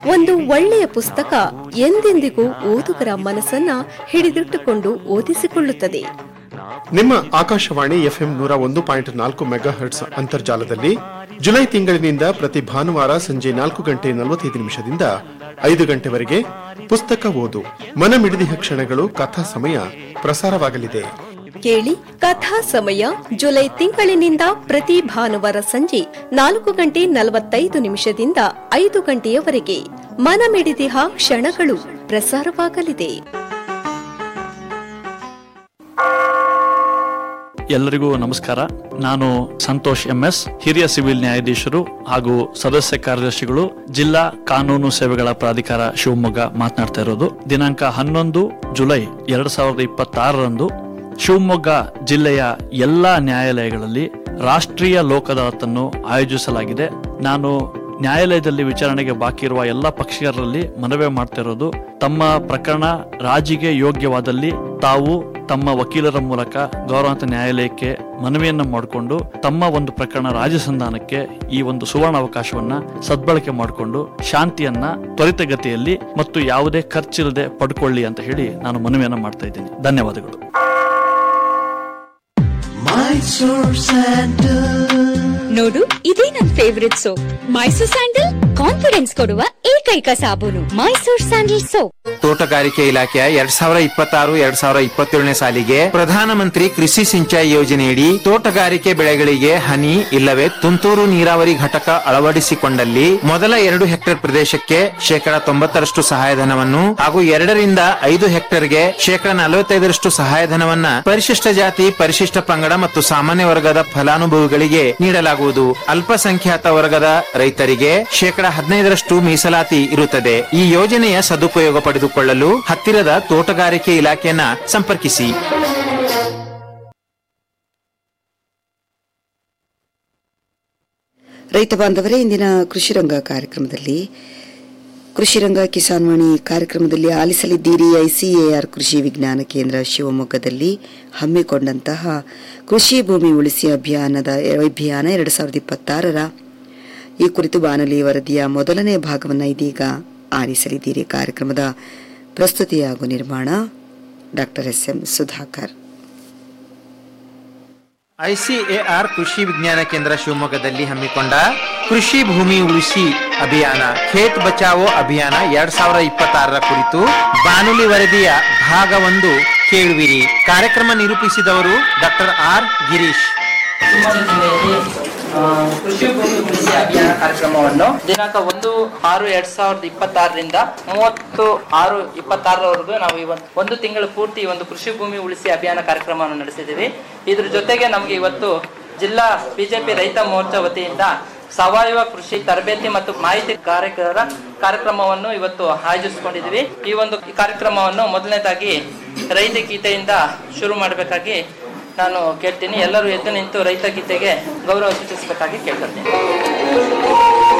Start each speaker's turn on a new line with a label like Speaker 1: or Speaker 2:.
Speaker 1: ಒಂದು ಒಳ್ಳೆಯ ಪುಸ್ತಕ ಎಂದೆಂದಿಗೂ ಓದುಗರ ಮನಸ್ಸನ್ನ ಹಿಡಿದಿಟ್ಟುಕೊಂಡು ಓದಿಸಿಕೊಳ್ಳುತ್ತದೆ
Speaker 2: ನಿಮ್ಮ ಆಕಾಶವಾಣಿ ಎಫ್ಎಂ ನೂರ ಒಂದು ಪಾಯಿಂಟ್ ನಾಲ್ಕು ಮೆಗಾ ಹರ್ಟ್ಸ್ ಅಂತರ್ಜಾಲದಲ್ಲಿ ಜುಲೈ ತಿಂಗಳಿನಿಂದ ಪ್ರತಿ ಭಾನುವಾರ ಸಂಜೆ ನಾಲ್ಕು ಗಂಟೆ ನಲವತ್ತೈದು ನಿಮಿಷದಿಂದ ಐದು ಗಂಟೆವರೆಗೆ ಪುಸ್ತಕ ಓದು ಮನಮಿಡಿದಿಹ ಕ್ಷಣಗಳು ಕಥಾ ಸಮಯ ಪ್ರಸಾರವಾಗಲಿದೆ
Speaker 1: ಕೇಳಿ ಕಥಾ ಸಮಯ ಜುಲೈ ತಿಂಗಳಿನಿಂದ ಪ್ರತಿ ಭಾನುವಾರ ಸಂಜೆ ನಾಲ್ಕು ಗಂಟೆ ನಲವತ್ತೈದು ನಿಮಿಷದಿಂದ ಐದು ಗಂಟೆಯವರೆಗೆ ಮನಮಿಡಿದಿಹ ಕ್ಷಣಗಳು ಪ್ರಸಾರವಾಗಲಿದೆ
Speaker 3: ಎಲ್ಲರಿಗೂ ನಮಸ್ಕಾರ ನಾನು ಸಂತೋಷ್ ಎಂಎಸ್ ಹಿರಿಯ ಸಿವಿಲ್ ನ್ಯಾಯಾಧೀಶರು ಹಾಗೂ ಸದಸ್ಯ ಕಾರ್ಯದರ್ಶಿಗಳು ಜಿಲ್ಲಾ ಕಾನೂನು ಸೇವೆಗಳ ಪ್ರಾಧಿಕಾರ ಶಿವಮೊಗ್ಗ ಮಾತನಾಡ್ತಾ ಇರೋದು ದಿನಾಂಕ ಹನ್ನೊಂದು ಜುಲೈ ಎರಡ್ ಸಾವಿರದ ಇಪ್ಪತ್ತಾರರಂದು ಶಿವಮೊಗ್ಗ ಜಿಲ್ಲೆಯ ಎಲ್ಲಾ ನ್ಯಾಯಾಲಯಗಳಲ್ಲಿ ರಾಷ್ಟ್ರೀಯ ಲೋಕ ಅದಾಲತನ್ನು ಆಯೋಜಿಸಲಾಗಿದೆ ನಾನು ನ್ಯಾಯಾಲಯದಲ್ಲಿ ವಿಚಾರಣೆಗೆ ಬಾಕಿ ಇರುವ ಎಲ್ಲ ಪಕ್ಷೀಯರಲ್ಲಿ ಮನವಿ ಮಾಡ್ತಿರೋದು ತಮ್ಮ ಪ್ರಕರಣ ರಾಜಿಗೆ ಯೋಗ್ಯವಾದಲ್ಲಿ ತಾವು ತಮ್ಮ ವಕೀಲರ ಮೂಲಕ ಗೌರವಾಂತ ನ್ಯಾಯಾಲಯಕ್ಕೆ ಮನವಿಯನ್ನ ಮಾಡಿಕೊಂಡು ತಮ್ಮ ಒಂದು ಪ್ರಕರಣ ರಾಜ್ಯ ಸಂಧಾನಕ್ಕೆ ಈ ಒಂದು ಸುವರ್ಣ ಅವಕಾಶವನ್ನ ಸದ್ಬಳಕೆ ಮಾಡಿಕೊಂಡು ಶಾಂತಿಯನ್ನ ತ್ವರಿತಗತಿಯಲ್ಲಿ ಮತ್ತು ಯಾವುದೇ ಖರ್ಚಿಲ್ಲದೆ ಪಡ್ಕೊಳ್ಳಿ ಅಂತ ಹೇಳಿ ನಾನು ಮನವಿಯನ್ನ ಮಾಡ್ತಾ ಇದ್ದೀನಿ ಧನ್ಯವಾದಗಳು
Speaker 4: ನೋಡು ಇದೇ ನನ್ favourite soap Mysore sandal confidence ಕೊಡುವ ಏಕೈಕ ಸಾಬೂನು ಮೈಸೂರ್ ಸ್ಯಾಂಡಲ್ ಸೋಪ್
Speaker 5: ತೋಟಗಾರಿಕೆ ಇಲಾಖೆಯ ಎರಡ್ ಸಾವಿರ ಇಪ್ಪತ್ತಾರು ಎರಡ್ ಸಾವಿರ ಇಪ್ಪತ್ತೇಳನೇ ಸಾಲಿಗೆ ಪ್ರಧಾನಮಂತ್ರಿ ಕೃಷಿ ಸಿಂಚಾಯಿ ಯೋಜನೆಯಡಿ ತೋಟಗಾರಿಕೆ ಬೆಳೆಗಳಿಗೆ ಹನಿ ಇಲ್ಲವೇ ತುಂತುರು ನೀರಾವರಿ ಘಟಕ ಅಳವಡಿಸಿಕೊಂಡಲ್ಲಿ ಮೊದಲ ಎರಡು ಹೆಕ್ಟೇರ್ ಪ್ರದೇಶಕ್ಕೆ ಶೇಕಡ ತೊಂಬತ್ತರಷ್ಟು ಸಹಾಯಧನವನ್ನು ಹಾಗೂ ಎರಡರಿಂದ ಐದು ಹೆಕ್ಟೇರ್ಗೆ ಶೇಕಡ ನಲವತ್ತೈದರಷ್ಟು ಸಹಾಯಧನವನ್ನ ಪರಿಶಿಷ್ಟ ಜಾತಿ ಪರಿಶಿಷ್ಟ ಪಂಗಡ ಮತ್ತು ಸಾಮಾನ್ಯ ವರ್ಗದ ಫಲಾನುಭವಿಗಳಿಗೆ ನೀಡಲಾಗುವುದು ಅಲ್ಪಸಂಖ್ಯಾತ ವರ್ಗದ ರೈತರಿಗೆ ಶೇಕಡ ಹದಿನೈದರಷ್ಟು ಮೀಸಲಾತಿ ಇರುತ್ತದೆ ಈ ಯೋಜನೆಯ ಸದುಪಯೋಗ ಪಡೆದುಕೊಳ್ಳಲು ಹತ್ತಿರದ ತೋಟಗಾರಿಕೆ ಇಲಾಖೆಯನ್ನ ಸಂಪರ್ಕಿಸಿ
Speaker 6: ರೈತ ಬಾಂಧವರೇ ಇಂದಿನ ಕೃಷಿ ರಂಗ ಕಾರ್ಯಕ್ರಮದಲ್ಲಿ ಕೃಷಿ ರಂಗ ಕಿಸಾನ್ ವಾಣಿ ಕಾರ್ಯಕ್ರಮದಲ್ಲಿ ಆಲಿಸಲಿದ್ದೀರಿ ಐಸಿಎಆರ್ ಕೃಷಿ ವಿಜ್ಞಾನ ಕೇಂದ್ರ ಶಿವಮೊಗ್ಗದಲ್ಲಿ ಹಮ್ಮಿಕೊಂಡಂತಹ ಕೃಷಿ ಭೂಮಿ ಉಳಿಸಿ ಅಭಿಯಾನದ ಅಭಿಯಾನ ಎರಡು ಸಾವಿರದ ಇಪ್ಪತ್ತಾರರ ಈ ಕುರಿತು ಬಾನುಲಿ ವರದಿಯ ಮೊದಲನೇ ಭಾಗವನ್ನು ಇದೀಗ ಆಲಿಸಲಿದ್ದೀರಿ ಕಾರ್ಯಕ್ರಮದ ಪ್ರಸ್ತುತಿ ಹಾಗೂ ನಿರ್ಮಾಣ doctor S M Sudhakar
Speaker 5: ICAR Krishi Vigyan ಕೇಂದ್ರ ಶಿವಮೊಗ್ಗದಲ್ಲಿ ಹಮ್ಮಿಕೊಂಡ ಕೃಷಿ ಭೂಮಿ ಉಳಿಸಿ ಅಭಿಯಾನ ಖೇತ್ ಬಚಾವೋ ಅಭಿಯಾನ ಎರಡ್ ಸಾವಿರದ ಇಪ್ಪತ್ತಾರರ ಕುರಿತು ಬಾನುಲಿ ವರದಿಯ ಭಾಗ ಒಂದು ಕೇಳುವಿರಿ ಕಾರ್ಯಕ್ರಮ ನಿರೂಪಿಸಿದವರು ಡಾಕ್ಟರ್ ಆರ್ ಗಿರೀಶ್
Speaker 7: ಶಿವಮೊಗ್ಗ ಜಿಲ್ಲೆಯಲ್ಲಿ ಆ, ಕೃಷಿ ಭೂಮಿ ಉಳಿಸಿ ಅಭಿಯಾನ ಕಾರ್ಯಕ್ರಮವನ್ನು ದಿನಾಂಕ ಒಂದು ಆರು ಎರಡ್ ಸಾವಿರದ ಇಪ್ಪತ್ತಾರರಿಂದ ಮೂವತ್ತು ಆರು ಇಪ್ಪತ್ತಾರರವರೆಗೂ ನಾವು ಇವತ್ತು ಒಂದು ತಿಂಗಳು ಪೂರ್ತಿ ಈ ಒಂದು ಕೃಷಿ ಭೂಮಿ ಉಳಿಸಿ ಅಭಿಯಾನ ಕಾರ್ಯಕ್ರಮವನ್ನು ನಡೆಸಿದ್ದೀವಿ ಇದ್ರ ಜೊತೆಗೆ ನಮಗೆ ಇವತ್ತು ಜಿಲ್ಲಾ ಬಿಜೆಪಿ ರೈತ ಮೋರ್ಚಾ ವತಿಯಿಂದ ಸಾವಯವ ಕೃಷಿ ತರಬೇತಿ ಮತ್ತು ಮಾಹಿತಿ ಕಾರ್ಯಕರ ಕಾರ್ಯಕ್ರಮವನ್ನು ಇವತ್ತು ಆಯೋಜಿಸಿಕೊಂಡಿದ್ದೀವಿ ಈ ಒಂದು ಕಾರ್ಯಕ್ರಮವನ್ನು ಮೊದಲನೇದಾಗಿ ರೈತ ಗೀತೆಯಿಂದ ಶುರು ಮಾಡಬೇಕಾಗಿ ನಾನು ಕೇಳ್ತೀನಿ ಎಲ್ಲರೂ ಎದ್ದು ನಿಂತು ರೈತ ಗೀತೆಗೆ ಗೌರವ ಸೂಚಿಸಬೇಕಾಗಿ ಕೇಳ್ಕೊಳ್ತೀನಿ